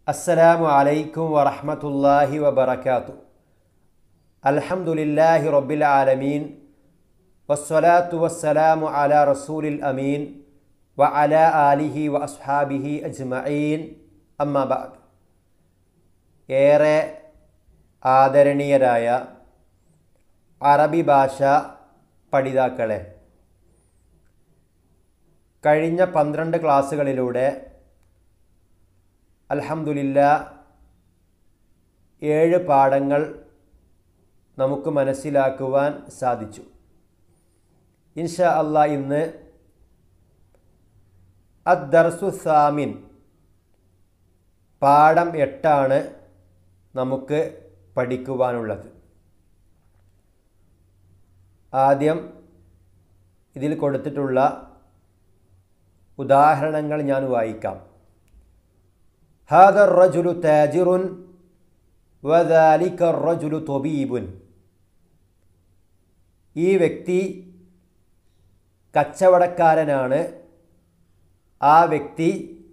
അസ്സലാമു അലൈക്കും വറഹ്മത്തുള്ളാഹി വബറകാതു അൽഹംദുലില്ലാഹി റബ്ബിൽ ആലമീൻ വസ്സലാത്തു വസ്സലാമു അലാ റസൂലിൽ അമീൻ വ അലാ ആലിഹി വ അസ്ഹാബിഹി അജ്മഈൻ അമ്മാ ബഅദ് ഏറെ ആദരണീയരായ അറബി ഭാഷ പഠിതാക്കളെ കഴിഞ്ഞ പന്ത്രണ്ട് ക്ലാസ്സുകളിലൂടെ അൽഹംദുലില്ല ഏഴ് പാഠങ്ങൾ നമുക്ക് മനസ്സിലാക്കുവാൻ സാധിച്ചു ഇൻഷാ അള്ളാ ഇന്ന് അദ്ദർസു സാമിൻ പാഠം എട്ടാണ് നമുക്ക് പഠിക്കുവാനുള്ളത് ആദ്യം ഇതിൽ കൊടുത്തിട്ടുള്ള ഉദാഹരണങ്ങൾ ഞാൻ വായിക്കാം هذا الرجل تاجر وذلك الرجل طبيب ഈ വ്യക്തി കച്ചവടക്കാരനാണ് ആ വ്യക്തി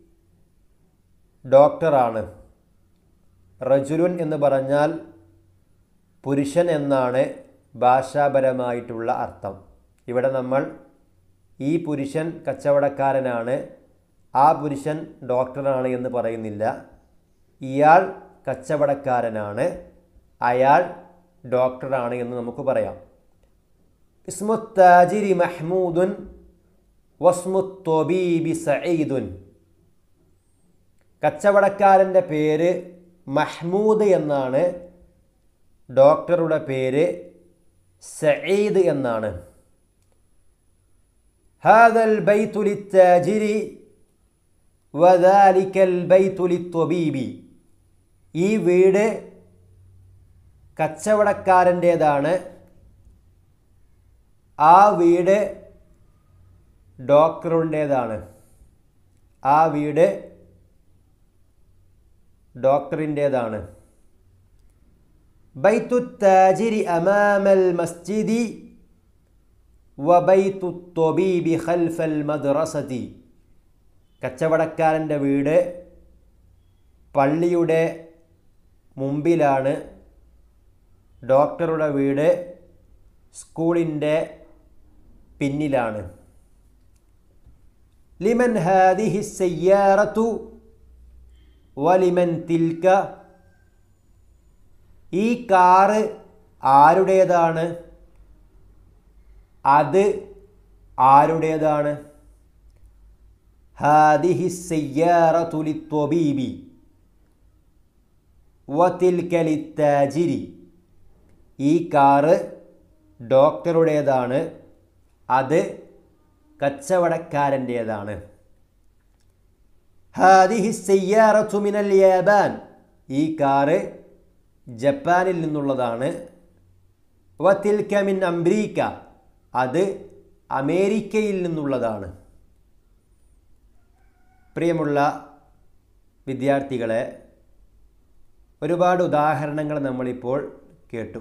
ഡോക്ടറാണ് റജുലുൻ എന്ന് പറഞ്ഞാൽ പുരുഷൻ എന്നാണ് ഭാഷാപരമായിട്ടുള്ള അർത്ഥം ഇവിടെ നമ്മൾ ഈ പുരുഷൻ കച്ചവടക്കാരനാണ് ആ പുരുഷൻ ഡോക്ടറാണ് എന്ന് പറയുന്നില്ല ഇയാൾ കച്ചവടക്കാരനാണ് അയാൾ ഡോക്ടറാണ് എന്ന് നമുക്ക് പറയാം ഇസ്മുത്താജിരി മഹ്മൂദുൻ വസ്മുത്തൊബീബി സഈദുൻ കച്ചവടക്കാരൻ്റെ പേര് മഹ്മൂദ് എന്നാണ് ഡോക്ടറുടെ പേര് സഈദ് എന്നാണ് ഹാദൽ ബൈത്തുലിത്താജിരി വദാലിക്കൽ ബൈത്തുലി ത്വബീബി ഈ വീട് കച്ചവടക്കാരൻ്റേതാണ് ആ വീട് ഡോക്ടറുടേതാണ് ആ വീട് ഡോക്ടറിൻ്റേതാണ് ബൈത്തു താജിരി അമാമൽ മസ്ജിദി വബൈത്തു ത്വബീബി ഖൽഫൽ മദ്റസതി കച്ചവടക്കാരൻ്റെ വീട് പള്ളിയുടെ മുമ്പിലാണ് ഡോക്ടറുടെ വീട് സ്കൂളിൻ്റെ പിന്നിലാണ് ലിമൻ ഹാദിഹി സയ്യാറത്തു വലിമൻ തിൽക്ക ഈ കാറ് ആരുടേതാണ് അത് ആരുടേതാണ് ഹാദിഹി സയ്യാറത്തു ലിത്വബീബി വതിൽക ലിത്താജിരി ഈ കാറ് ഡോക്ടറുടേതാണ് അത് കച്ചവടക്കാരൻ്റേതാണ് ഹാദിഹി സയ്യാറത്തു മിനൽ യാബാൻ ഈ കാറ് ജപ്പാനിൽ നിന്നുള്ളതാണ് വതിൽക മിൻ അംബ്രീക്ക അത് അമേരിക്കയിൽ നിന്നുള്ളതാണ് പ്രിയമുള്ള വിദ്യാർത്ഥികളെ ഒരുപാട് ഉദാഹരണങ്ങൾ നമ്മളിപ്പോൾ കേട്ടു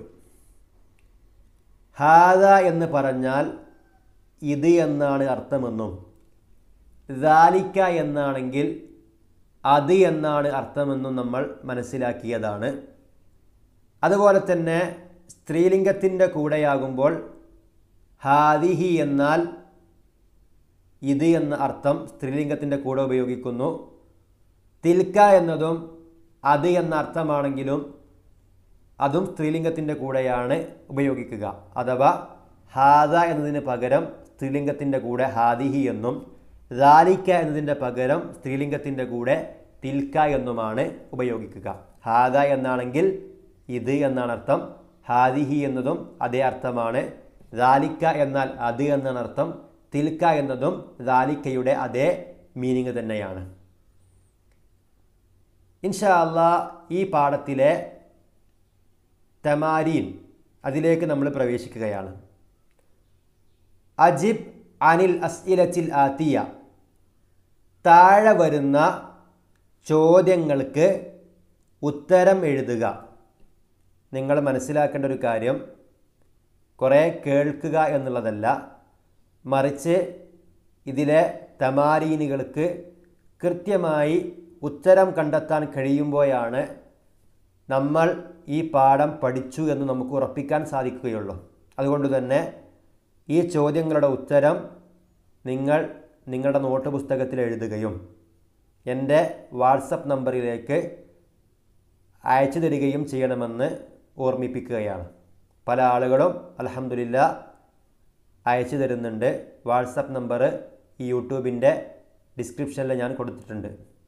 ഹാദ എന്ന് പറഞ്ഞാൽ ഇത് എന്നാണ് അർത്ഥമെന്നും ദാലിക്ക എന്നാണെങ്കിൽ അത് എന്നാണ് അർത്ഥമെന്നും നമ്മൾ മനസ്സിലാക്കിയതാണ് അതുപോലെ തന്നെ സ്ത്രീലിംഗത്തിൻ്റെ കൂടെയാകുമ്പോൾ ഹാദിഹി എന്നാൽ ഇത് എന്ന അർത്ഥം സ്ത്രീലിംഗത്തിൻ്റെ കൂടെ ഉപയോഗിക്കുന്നു തിൽക്ക എന്നതും അത് എന്ന അർത്ഥമാണെങ്കിലും അതും സ്ത്രീലിംഗത്തിൻ്റെ കൂടെയാണ് ഉപയോഗിക്കുക അഥവാ ഹാദ എന്നതിന് പകരം സ്ത്രീലിംഗത്തിൻ്റെ കൂടെ ഹാദിഹി എന്നും ദാലിക്ക എന്നതിൻ്റെ പകരം സ്ത്രീലിംഗത്തിൻ്റെ കൂടെ തിൽക്ക എന്നുമാണ് ഉപയോഗിക്കുക ഹാദ എന്നാണെങ്കിൽ ഇത് എന്നാണ് അർത്ഥം ഹാദിഹി എന്നതും അതേ അർത്ഥമാണ് ദാലിക്ക എന്നാൽ അത് എന്നാണ് അർത്ഥം തിൽക്ക എന്നതും ദാലിക്കയുടെ അതേ മീനിങ് തന്നെയാണ് ഇൻഷാ അള്ളാ ഈ പാഠത്തിലെ തമാരീൻ അതിലേക്ക് നമ്മൾ പ്രവേശിക്കുകയാണ് അജിബ് അനിൽ അസ്ഇലച്ചിൽ ആത്തിയ താഴെ വരുന്ന ചോദ്യങ്ങൾക്ക് ഉത്തരം എഴുതുക നിങ്ങൾ മനസ്സിലാക്കേണ്ട ഒരു കാര്യം കുറേ കേൾക്കുക എന്നുള്ളതല്ല മറിച്ച് ഇതിലെ തമാരീനുകൾക്ക് കൃത്യമായി ഉത്തരം കണ്ടെത്താൻ കഴിയുമ്പോഴാണ് നമ്മൾ ഈ പാഠം പഠിച്ചു എന്ന് നമുക്ക് ഉറപ്പിക്കാൻ സാധിക്കുകയുള്ളൂ അതുകൊണ്ട് തന്നെ ഈ ചോദ്യങ്ങളുടെ ഉത്തരം നിങ്ങൾ നിങ്ങളുടെ നോട്ട് പുസ്തകത്തിൽ എഴുതുകയും എൻ്റെ വാട്സപ്പ് നമ്പറിലേക്ക് അയച്ചു തരികയും ചെയ്യണമെന്ന് ഓർമ്മിപ്പിക്കുകയാണ് പല ആളുകളും അലഹമില്ല അയച്ചു തരുന്നുണ്ട് വാട്സപ്പ് നമ്പർ ഈ യൂട്യൂബിൻ്റെ ഡിസ്ക്രിപ്ഷനിൽ ഞാൻ കൊടുത്തിട്ടുണ്ട്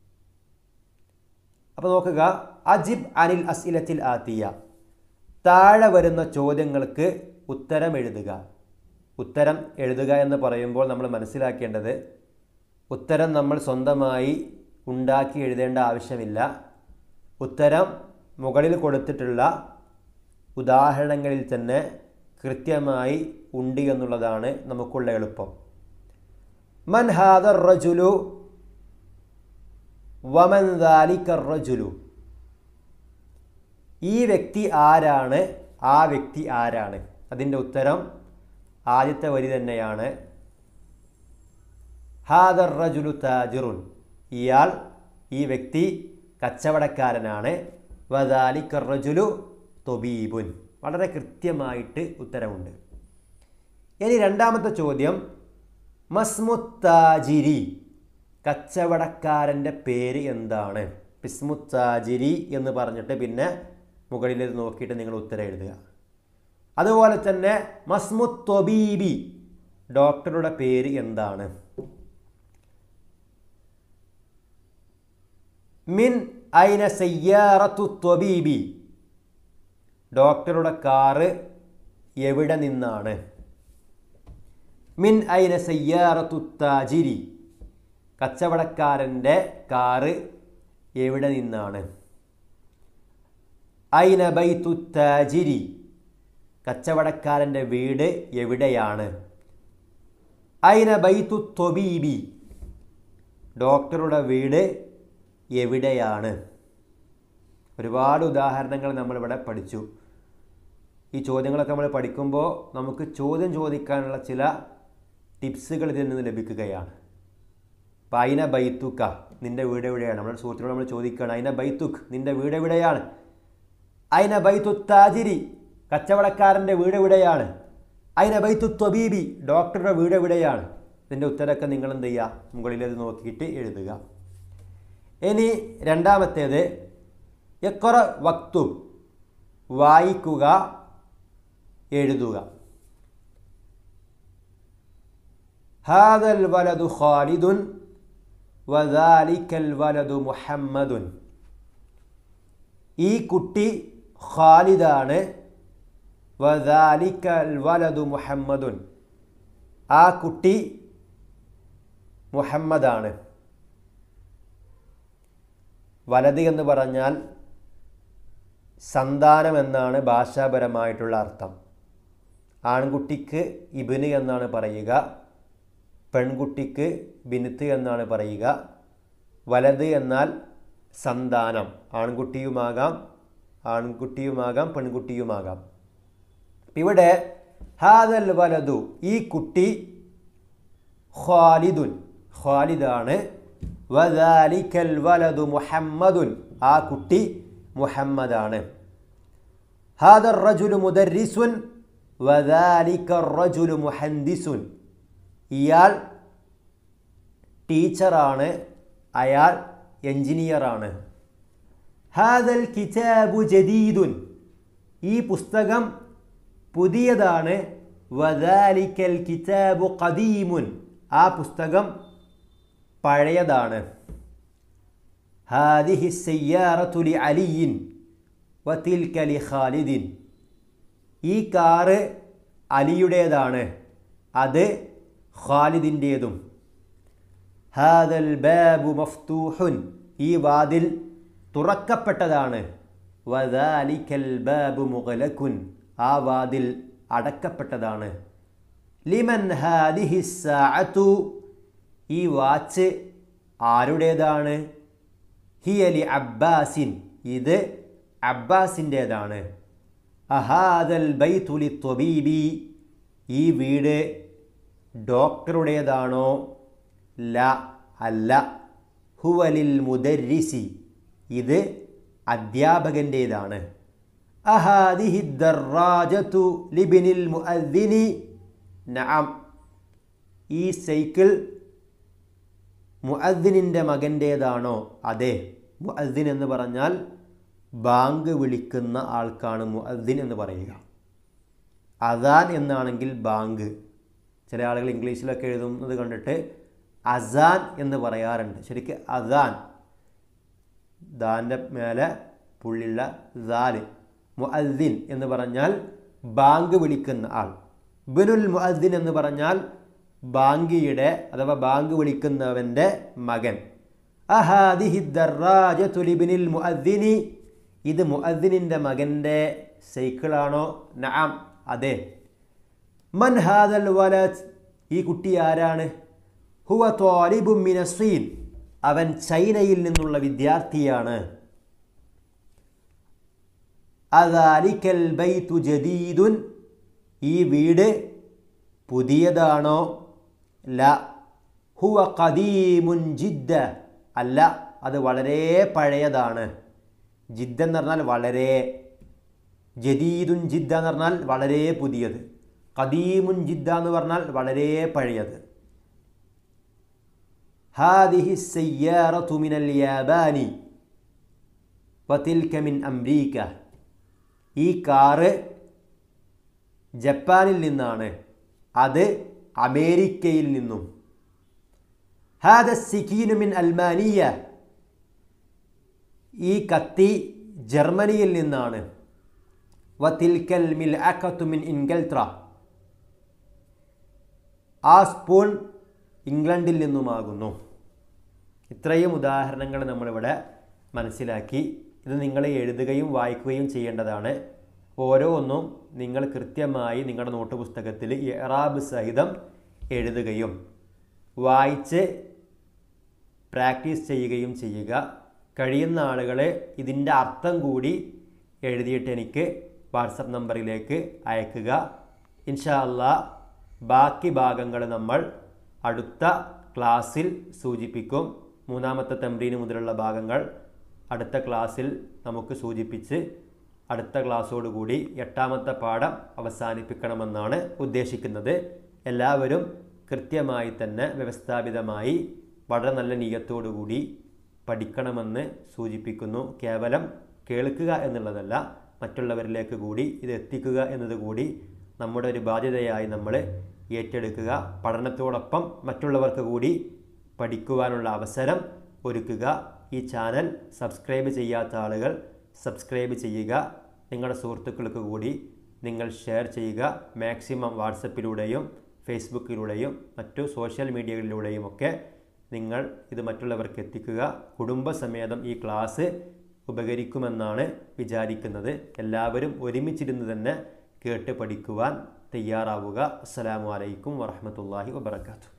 അപ്പോൾ നോക്കുക അജിബ് അനിൽ അസ്ഇലത്തിൽ ആത്തിയ താഴെ വരുന്ന ചോദ്യങ്ങൾക്ക് ഉത്തരം എഴുതുക ഉത്തരം എഴുതുക എന്ന് പറയുമ്പോൾ നമ്മൾ മനസ്സിലാക്കേണ്ടത് ഉത്തരം നമ്മൾ സ്വന്തമായി ഉണ്ടാക്കി എഴുതേണ്ട ആവശ്യമില്ല ഉത്തരം മുകളിൽ കൊടുത്തിട്ടുള്ള ഉദാഹരണങ്ങളിൽ തന്നെ കൃത്യമായി ഉണ്ട് എന്നുള്ളതാണ് നമുക്കുള്ള എളുപ്പം മൻ ഹാദർ റജുലു വമൻ ദാലിക്കർ റജുലു ഈ വ്യക്തി ആരാണ് ആ വ്യക്തി ആരാണ് അതിൻ്റെ ഉത്തരം ആദ്യത്തെ വരി തന്നെയാണ് ഹാദർ റജുലു താജിറുൻ ഇയാൾ ഈ വ്യക്തി കച്ചവടക്കാരനാണ് വദാലിക്കർ റജുലു തൊബീബുൻ വളരെ കൃത്യമായിട്ട് ഉത്തരമുണ്ട് ഇനി രണ്ടാമത്തെ ചോദ്യം മസ്മുത്താജിരി കച്ചവടക്കാരൻ്റെ പേര് എന്താണ് പിസ്മുത്താജിരി എന്ന് പറഞ്ഞിട്ട് പിന്നെ മുകളിൽ നോക്കിയിട്ട് നിങ്ങൾ ഉത്തരം എഴുതുക അതുപോലെ തന്നെ മസ്മുത്തൊബീബി ഡോക്ടറുടെ പേര് എന്താണ് മിൻ ഐന സയ്യാറത്തു ത്വബീബി ഡോക്ടറുടെ കാറ് എവിടെ നിന്നാണ് മിൻ ഐന സയ്യാറത്തു താജിരി കച്ചവടക്കാരൻ്റെ കാറ് എവിടെ നിന്നാണ് ഐന ബൈത്തു താജിരി കച്ചവടക്കാരൻ്റെ വീട് എവിടെയാണ് ഐന ബൈത്തു ത്വബീബി ഡോക്ടറുടെ വീട് എവിടെയാണ് ഒരുപാട് ഉദാഹരണങ്ങൾ നമ്മളിവിടെ പഠിച്ചു ഈ ചോദ്യങ്ങളൊക്കെ നമ്മൾ പഠിക്കുമ്പോൾ നമുക്ക് ചോദ്യം ചോദിക്കാനുള്ള ചില ടിപ്സുകൾ ഇതിൽ നിന്ന് ലഭിക്കുകയാണ് അപ്പോൾ അയിന ബൈത്തുക്ക നിൻ്റെ വീട് എവിടെയാണ് നമ്മുടെ സുഹൃത്തുക്കൾ നമ്മൾ ചോദിക്കുകയാണ് അയിന ബൈത്തുക്ക് നിൻ്റെ വീട് എവിടെയാണ് അയിന ബൈത്തു താജിരി കച്ചവടക്കാരൻ്റെ വീട് എവിടെയാണ് അയിന ബൈത്തു ത്വബീബി ഡോക്ടറുടെ വീട് എവിടെയാണ് ഇതിൻ്റെ ഉത്തരമൊക്കെ നിങ്ങൾ എന്ത് ചെയ്യുക മുകളിലത് നോക്കിയിട്ട് എഴുതുക ഇനി രണ്ടാമത്തേത് എക്കൊറ വക്തു വായിക്കുക എഴുതുക ഹാദൽ വലതു ഖാലിദുൻ വദാലിക്കൽ വലതു മുഹമ്മദുൻ ഈ കുട്ടി ഖാലിദാണ് വദാലിക്കൽ വലതു മുഹമ്മദുൻ ആ കുട്ടി മുഹമ്മദാണ് വലത് എന്ന് പറഞ്ഞാൽ സന്താനം എന്നാണ് ഭാഷാപരമായിട്ടുള്ള അർത്ഥം ആൺകുട്ടിക്ക് ഇബിന് എന്നാണ് പറയുക പെൺകുട്ടിക്ക് ബിനുത്ത് എന്നാണ് പറയുക വലത് എന്നാൽ സന്താനം ആൺകുട്ടിയുമാകാം ആൺകുട്ടിയുമാകാം പെൺകുട്ടിയുമാകാം ഇവിടെ ഹാദൽ വലതു ഈ കുട്ടി ഖാലിദുൻ ഖാലിദാണ് വദാലിക്കൽ വലതു മുഹമ്മദുൻ ആ കുട്ടി മുഹമ്മദാണ് ഹാദർ റജുലു മുദരിസുൻ വദാലിക്കർ റജുലു മുഹന്ദിസുൻ ഇയാൾ ടീച്ചറാണ് അയാൾ എഞ്ചിനീയറാണ് ഹാദൽ കിതാബു ജദീദുൻ ഈ പുസ്തകം പുതിയതാണ് വദാലിക്കൽ കിതാബു ഖദീമുൻ ആ പുസ്തകം പഴയതാണ് ഹാദിഹി സയ്യാറത്തു ലി അലിയിൻ വതിൽക ലി ഖാലിദിൻ ഈ കാറ് അലിയുടേതാണ് അത് ഖാലിദിൻ്റേതും ഹാദൽ ബാബു മഫ്തൂഹുൻ ഈ വാതിൽ തുറക്കപ്പെട്ടതാണ് വദാലിക്കൽ ബാബു മുഗലക്കുൻ ആ വാതിൽ അടക്കപ്പെട്ടതാണ് ലിമൻ ഹാദിഹി സാഅത്തു ഈ വാച്ച് ആരുടേതാണ് ഹിയലി അബ്ബാസിൻ ഇത് അബ്ബാസിൻ്റേതാണ് അഹാദൽ ബൈതുലി ത്വബീബി ഈ വീട് ഡോക്ടറുടേതാണോ ല അല്ല ഹുവലിൽ മുദരിസി ഇത് അധ്യാപകൻ്റേതാണ് അഹാദിഹി ദറാജത്തു ലിബിനിൽ മുഅദ്ദിനി നഅം ഈ സൈക്കിൾ മുഅദ്ദിനിൻ്റെ മകൻ്റേതാണോ അതെ മുഅദ്ദിൻ എന്ന് പറഞ്ഞാൽ ബാങ്ക് വിളിക്കുന്ന ആൾക്കാണ് മുഅദ്ദിൻ എന്ന് പറയുക അദാൻ എന്നാണെങ്കിൽ ബാങ്ക് ചില ആളുകൾ ഇംഗ്ലീഷിലൊക്കെ എഴുതുന്നത് കണ്ടിട്ട് അസാൻ എന്ന് പറയാറുണ്ട് ശരിക്ക് അദാൻ ദാൻ്റെ മേലെ പുള്ളിയുള്ള ദാല് മുഅദ്ദിൻ എന്ന് പറഞ്ഞാൽ ബാങ്ക് വിളിക്കുന്ന ആൾ ബിനുൽ മുഅദ്ദിൻ എന്ന് പറഞ്ഞാൽ ബാങ്കിയുടെ അഥവാ ബാങ്ക് വിളിക്കുന്നവൻ്റെ മകൻ അഹാദിഹി ദറാജത്തു ലിബ്നിൽ മുഅദ്ദിനി ഇത് മുഅദ്ദിനിൻ്റെ മകൻ്റെ സൈക്കിളാണോ നഅം അതെ മൻ ഹാദൽ വലത് ഈ കുട്ടി ആരാണ് ഹുവ ത്വാലിബു മിനസ്സീൻ അവൻ ചൈനയിൽ നിന്നുള്ള വിദ്യാർത്ഥിയാണ് അദാലിക്കൽ ബൈതു ജദീദുൻ ഈ വീട് പുതിയതാണോ ല ഹുവ ഖദീമുൻ ജിദ്ദ അല്ല അത് വളരെ പഴയതാണ് ജിദ്ദ എന്ന് പറഞ്ഞാൽ വളരെ ജദീദുൻ ജിദ്ദ എന്ന് പറഞ്ഞാൽ വളരെ പുതിയത് ഖദീമുൻ ജിദ്ദ എന്ന് പറഞ്ഞാൽ വളരെ പഴയത് ഹാദിഹി സയ്യാറത്തു മിനൽ യാബാനി വതിൽക മിൻ അംരീക്ക ഈ കാറ് ജപ്പാനിൽ നിന്നാണ് അത് അമേരിക്കയിൽ നിന്നും ഹാദ സിക്കീനു മിൻ അൽമാനിയ ഈ കത്തി ജർമ്മനിയിൽ നിന്നാണ് വതിൽക്കൽ മിൽ അക്കത്തു മിൻ ഇൻഗൽത്ര ആ സ്പൂൺ ഇംഗ്ലണ്ടിൽ നിന്നുമാകുന്നു ഇത്രയും ഉദാഹരണങ്ങൾ നമ്മളിവിടെ മനസ്സിലാക്കി ഇത് നിങ്ങൾ എഴുതുകയും വായിക്കുകയും ചെയ്യേണ്ടതാണ് ഓരോന്നും നിങ്ങൾ കൃത്യമായി നിങ്ങളുടെ നോട്ട് പുസ്തകത്തിൽ എറാബ് സഹിതം എഴുതുകയും വായിച്ച് പ്രാക്ടീസ് ചെയ്യുകയും ചെയ്യുക കഴിയുന്ന ആളുകൾ ഇതിൻ്റെ അർത്ഥം കൂടി എഴുതിയിട്ട് എനിക്ക് വാട്സപ്പ് നമ്പറിലേക്ക് അയക്കുക ഇൻഷാ അല്ലാ ബാക്കി ഭാഗങ്ങൾ നമ്മൾ അടുത്ത ക്ലാസ്സിൽ സൂചിപ്പിക്കും മൂന്നാമത്തെ തമ്രീന് മുതലുള്ള ഭാഗങ്ങൾ അടുത്ത ക്ലാസ്സിൽ നമുക്ക് സൂചിപ്പിച്ച് അടുത്ത ക്ലാസ്സോടുകൂടി എട്ടാമത്തെ പാഠം അവസാനിപ്പിക്കണമെന്നാണ് ഉദ്ദേശിക്കുന്നത് എല്ലാവരും കൃത്യമായി തന്നെ വ്യവസ്ഥാപിതമായി വളരെ നല്ല നീയത്തോടുകൂടി പഠിക്കണമെന്ന് സൂചിപ്പിക്കുന്നു കേവലം കേൾക്കുക എന്നുള്ളതല്ല മറ്റുള്ളവരിലേക്ക് കൂടി ഇത് എത്തിക്കുക എന്നതുകൂടി നമ്മുടെ ഒരു ബാധ്യതയായി നമ്മൾ ഏറ്റെടുക്കുക പഠനത്തോടൊപ്പം മറ്റുള്ളവർക്ക് കൂടി പഠിക്കുവാനുള്ള അവസരം ഒരുക്കുക ഈ ചാനൽ സബ്സ്ക്രൈബ് ചെയ്യാത്ത ആളുകൾ സബ്സ്ക്രൈബ് ചെയ്യുക നിങ്ങളുടെ സുഹൃത്തുക്കൾക്ക് കൂടി നിങ്ങൾ ഷെയർ ചെയ്യുക മാക്സിമം വാട്സപ്പിലൂടെയും ഫേസ്ബുക്കിലൂടെയും മറ്റു സോഷ്യൽ മീഡിയകളിലൂടെയും ഒക്കെ നിങ്ങൾ ഇത് മറ്റുള്ളവർക്ക് എത്തിക്കുക കുടുംബസമേതം ഈ ക്ലാസ് ഉപകരിക്കുമെന്നാണ് വിചാരിക്കുന്നത് എല്ലാവരും ഒരുമിച്ചിരുന്ന് തന്നെ കേട്ട് പഠിക്കുവാൻ തയ്യാറാവുക അസ്സലാമു അലൈക്കും വറഹമത്തല്ലാഹി വബർക്കാത്തു